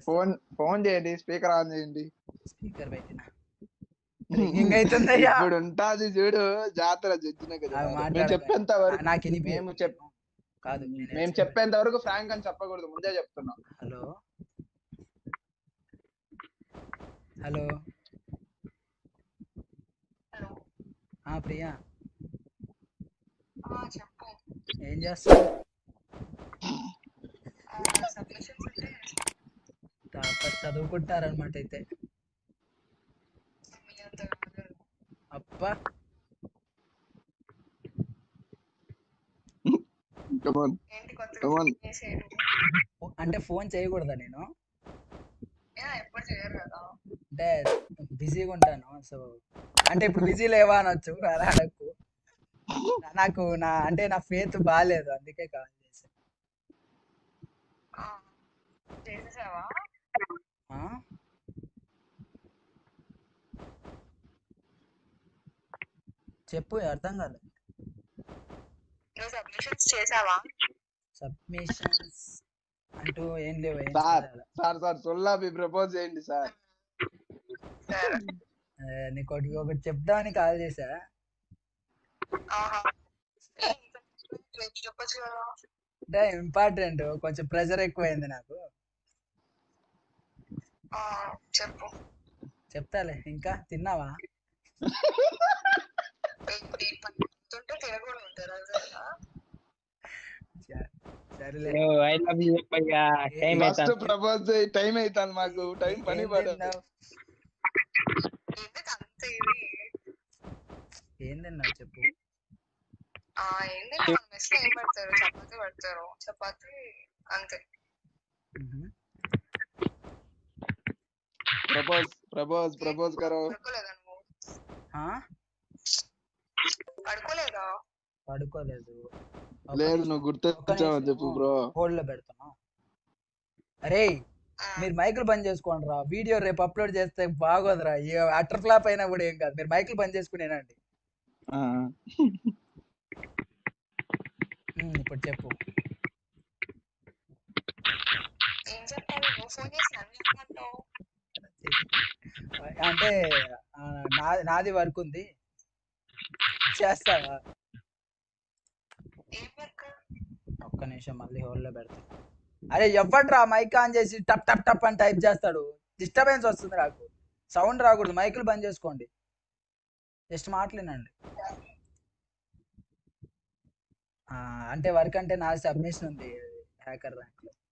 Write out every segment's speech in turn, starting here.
Phone phone చేయండి speaker on చేయండి speaker పెట్టిన రింగింగ్ అవుతుందయ్యా ఇప్పుడు ఉంటాది చూడు జాతర జడ్జిన కదా ఆ, మేము మాట్లాడకు. చెప్పేంత వరకు నాకు ఇది మేము చెప్ కాదు నేనే మేము చెప్పేంత వరకు ఫ్రాంక్ అని చెప్పకూడదు ముందే చెప్తున్నాం హలో హలో హలో ఆ ప్రియా ఆ, చెప్పు ఏం చేస్తావు సబ్మిషన్స్ ఉంటే టాపర్ చదువుకుంటారనమాట అయితే మీ అంత కాదు. అబ్బా కమాన్ ఏంటి కొత్తగా Come on. చేసేది ఫో- అంటే ఫోన్ చేయకూడదా నేను యా, ఎప్పుడు చేయరు కదా అంటే బిజీగా ఉంటాను సో అంటే ఇప్పుడు బిజీ లేవా అనొచ్చు అలా అడగకు నాకు నా అంటే నా ఫేత్ బాగాలేదు అందుకే కాల్ చేశాను ఆ, చేసేసావా ఆ? చెప్పు అర్థం కాలేదు నువ్వు సబ్మిషన్స్ చేసావా సబ్మిషన్స్ అంటూ ఏం లేవు ఏం సార్ చేయాలి. సార్ సార్ సొల్లాపి ప్రపోజ్ చేయండి సార్ సరే ఆ, నీకు ఒకటి ఒకటి చెప్దామని కాల్ చేశా ఆహా ఏ, ఇంకా రేపు చెప్పొచ్చు కదా అంటే ఇంపార్టెంట్ కొంచెం ప్రెషర్ ఎక్కువైంది నాకు ఆ, చెప్పు చెప్తాలే ఇంకా తిన్నావా ఏంటి పడుతుంటే తినకూడదు ఉంటారు అదేనా స- సరేలే ఐ లవ్ యూ భయ్యా టైం ఫస్ట్ అవుతుంది ప్రపోజ్ చేయి టైం అవుతాను మాకు టైం పని ఏం పడదు తిన్నావు? ఎందుకు అంత ఇది ఏం తిన్నావు చెప్పు ఆ ఏంటి మన మెస్ లో ఏం పెడతారు చపాతి పెడతారు చపాతి అంతే మ్హూ. ప్రపోజ్ ప్రపోజ్ ప్రపోజ్ కరో పడుకోలేదా నువ్వు ఆ? పడుకోలేదా పడుకోలేదు లేదు నువ్వు గుర్తొచ్చావని చెప్పు బ్రో హోల్డ్ లో పెడుతున్నా అరే ఆ, మీరు మైకులు బంద్ చేసుకోండి రా వీడియో రేపు అప్లోడ్ చేస్తే బాగోదురా అటర్ ఫ్లాప్ అయినా కూడా ఏం కాదు మీరు మైకులు బంద్ చేసుకునేనండి ఉమ్, ఇప్పుడు చెప్పు ఏం చెప్పాలి నువ్వు ఫోన్ చేసి నన్ను చెప్పమంటావు అంటే ఆ, నా- నాది వర్క్ ఉంది చేస్తావా ఏం వర్క్ ఒక్క నిమిషం మళ్ళీ హోల్డ్ లో పెడతా అరే ఎవ్వడ్రా మైక్ ఆన్ చేసి టప్ టప్ టప్ అని టైప్ చేస్తాడు డిస్టర్బెన్స్ వస్తుంది నాకు సౌండ్ రాకూడదు మైకులు బంద్ చేసుకోండి జస్ట్ మాట్లాడండి ఆ, అంటే వర్క్ అంటే నా సబ్మిషన్ ఉంది హ్యాకర్ ర్యాంక్ లో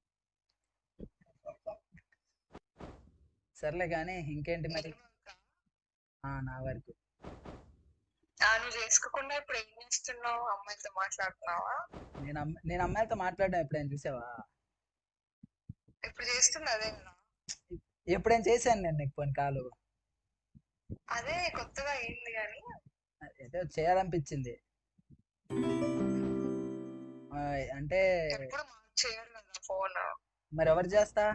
సర్లే కానీ ఇంకేంటి మరి ఆ, నా వర్క్ ఆ, నువ్వు చేసుకోకుండా ఇప్పుడు ఏం చేస్తున్నావు అమ్మాయితో మాట్లాడుతున్నావా నేను అమ్మ నేను అమ్మాయితో మాట్లాడడం ఎప్పుడైనా చూసావా ఇప్పుడు చేస్తుంది అదే కదా ఎప్పుడైనా చేశాను నేను నీకు కొన్ని కాలు అదే కొత్తగా అయింది కానీ ఏదో చేయాలనిపించింది ఆ, అంటే ఎప్పుడు మాకు చేయరు కదా ఫోన్ మరి ఎవరు చేస్తా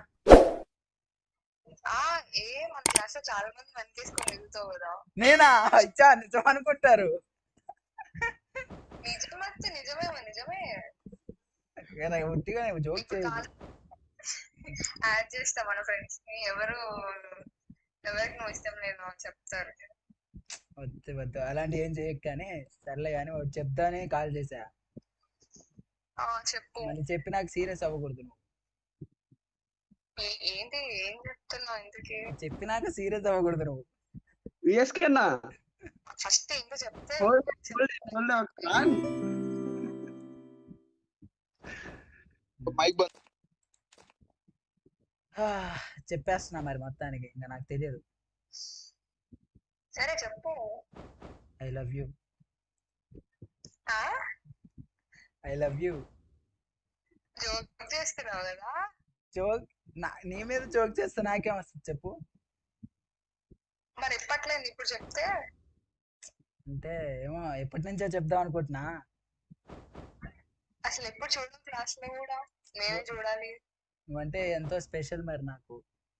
ఆ ఏ మన క్లాస్ లో చాలా మంది వెనకేసుకొని తిరుగుతావు కదా నేనా ఇచ్చా నిజం అనుకుంటారు నిజమైతే నిజమే నిజమే కానీ ఉట్టిగా జోక్ ఇప్పుడు చేయదు యాడ్ చేస్తా మన ఫ్రెండ్స్ ని ఎవరు ఎవరికి నువ్వు ఇష్టం లేదు అని చెప్తారు వద్దు వద్దు అలాంటి ఏం చేయకు కానీ సర్లే కానీ ఒకటి చెప్తానే కాల్ చేసా ఆ చెప్పు మళ్ళీ చెప్పి నాకు సీరియస్ అవ్వకూడదు నువ్వు ఏ- ఏంటి ఏం చెప్తున్నావు ఇంతకీ చెప్పినాక సీరియస్ అవ్వకూడదు నువ్వు విఎస్కే అన్న ఫస్ట్ ఏంటో చెప్తే మైక్ బంద్ ఆ, చెప్పేస్తున్నా మరి మొత్తానికి ఇంకా నాకు తెలియదు సరే చెప్పు ఐ లవ్ యూ ఆ ఐ లవ్ యూ జోక్ చేస్తున్నావు కదా జోక్ నా నీ మీద జోక్ చేస్తే నాకేం వస్తుంది చెప్పు మరి ఎప్పట్లేదు ఇప్పుడు చెప్తే అంటే ఏమో ఎప్పటి నుంచో చెప్దాం అనుకుంటున్నా అసలు ఎప్పుడు చూడడం క్లాస్ లో కూడా నేనే చూడాలి నువ్వంటే ఎంతో స్పెషల్ మరి నాకు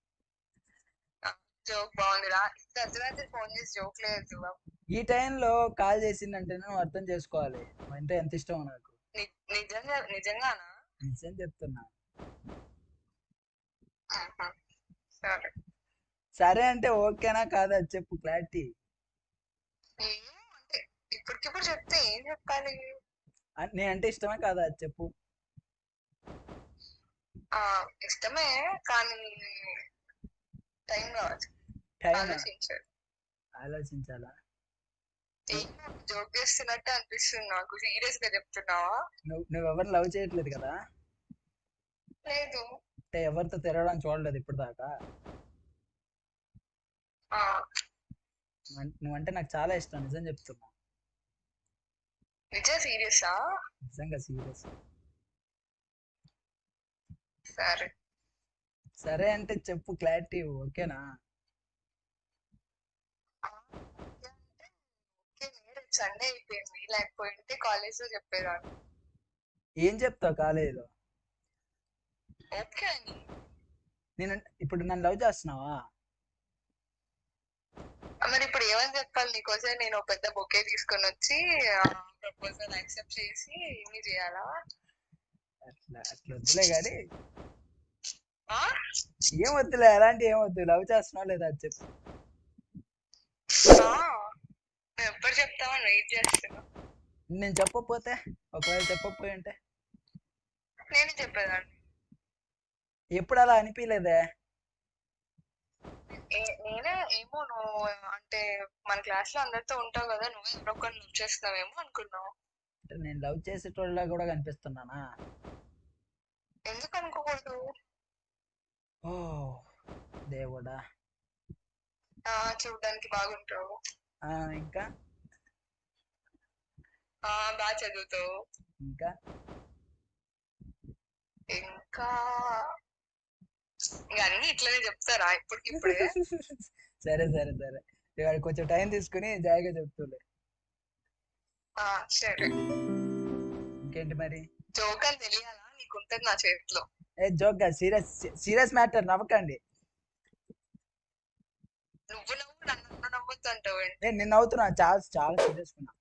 జోక్ బాగుందిరా ఇంత అర్ధరాత్రి ఫోన్ చేసి జోక్ లేదు ఈ టైంలో కాల్ చేసిందంటే నువ్వు అర్థం చేసుకోవాలి అంటే ఎంత ఇష్టమో నాకు ని- నిజంగా నిజంగానా నిజం చెప్తున్నా ఆహా. సరే సరే అంటే ఓకేనా కాదా చెప్పు క్లారిటీ ఏమో అంటే ఇప్పటికిప్పుడు చెప్తే ఏం చెప్పాలి నేనంటే ఇష్టమే కాదా అది చెప్పు ఆ ఇష్టమే కానీ టైం కావాలి టైం ఆలోచించాలి ఆలోచించాలా ఏమో జోక్ చేస్తున్నట్టు అనిపిస్తుంది నాకు సీరియస్ గా చెప్తున్నావా నువ్వు నువ్వు ఎవరు లవ్ చేయట్లేదు కదా లేదు అంటే ఎవరితో తిరగడం చూడలేదు ఇప్పుడు దాకా ఆ నువ్వంటే నాకు చాలా ఇష్టం నిజం చెప్తున్నా నిజం సీరియసా నిజంగా సీరియస్ సరే సరే అంటే చెప్పు క్లారిటీ ఓకేనా ఓకే రేపు సండే అయిపోయింది లేకపోతే కాలేజ్ లో చెప్పేదాన్ని ఏం చెప్తావు కాలేజీలో ఓకే అని నేను ఇప్పుడు నన్ను లవ్ చేస్తున్నావా ఆ, మరి ఇప్పుడు ఏమని చెప్పాలి నీకోసం నేను ఒక పెద్ద బొకే తీసుకొని వచ్చి ప్రపోజల్ యాక్సెప్ట్ చేసి ఇన్ని చేయాలా అట్లా అట్లా వద్దులే కానీ ఆ? ఏం వద్దులే అలాంటి ఏం వద్దు లవ్ చేస్తున్నావు లేదా అది చెప్పు ఆ, నువ్వు ఎప్పుడు చెప్తావని వెయిట్ చేస్తున్నా నేను చెప్పకపోతే ఒకవేళ చెప్పకపోయి ఉంటే నేను చెప్పేదాన్ని ఎప్పుడు అలా అనిపించలేదే ఏ- నేనే ఏమో నువ్వు అంటే మన క్లాస్ లో అందరితో ఉంటావు కదా నువ్వే ఎవరొకరిని లవ్ చేస్తున్నావేమో అనుకున్నావు అంటే నేను లవ్ చేసేటోళ్ళ కూడా కనిపిస్తున్నానా ఎందుకు అనుకోకూడదు ఓ దేవుడా ఆ చూడడానికి బాగుంటావు ఆ ఇంకా ఆ బాగా చదువుతావు ఇంకా ఇంకా ఇంకా అన్ని ఇట్లనే చెప్తారా ఇప్పటికిప్పుడే సరే సరే సరే ఇవాళ కొంచెం టైం తీసుకుని జాయిగా చెప్తులే ఆ సరే ఇంకేంటి మరి జోక్ అని తెలియాలా నీకుంటది నా చేతిలో ఏ జోక్ గా సీరియస్ సీరియస్ మ్యాటర్ నవ్వకండి నువ్వు నవ్వు నన్ను నవ్వద్దు అంటావు ఏంటి? నేను నిన్న అవుతున్నా చాలా చాలా సీరియస్ ఉన్నా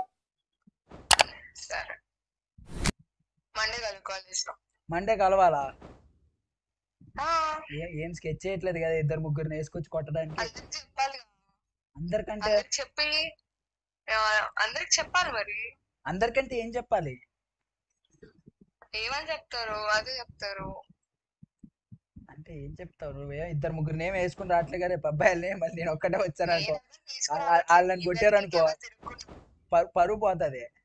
సరే మండే కలు కాలేజ్ లో మండే కలవాలా ఆ, ఏ- ఏం స్కెచ్ చేయట్లేదు కదా ఇద్దరు ముగ్గురిని వేసుకొచ్చి కొట్టడానికి అందరికి చెప్పాలి కదా. అందరికంటే అందరికి చెప్పి ఆ, అందరికి చెప్పాలి మరి అందరికంటే ఏం చెప్పాలి ఏమని చెప్తారు అదే చెప్తారు అంటే ఏం చెప్తావు నువ్వే ఇద్దరు ముగ్గురిని ఏం వేసుకుని రావట్లేదు కదా రేపు అబ్బాయిల్ని మళ్ళీ నేను ఒక్కటే వచ్చాను అనుకో నేనెవరిని ఆ- ఆ- వాళ్ళని తీసుకురావట్లేదు. కొట్టారనుకో. ఇద్దరికి ఎవరు తిరుగుతున్నారు? పరు- పరువు పోతుంది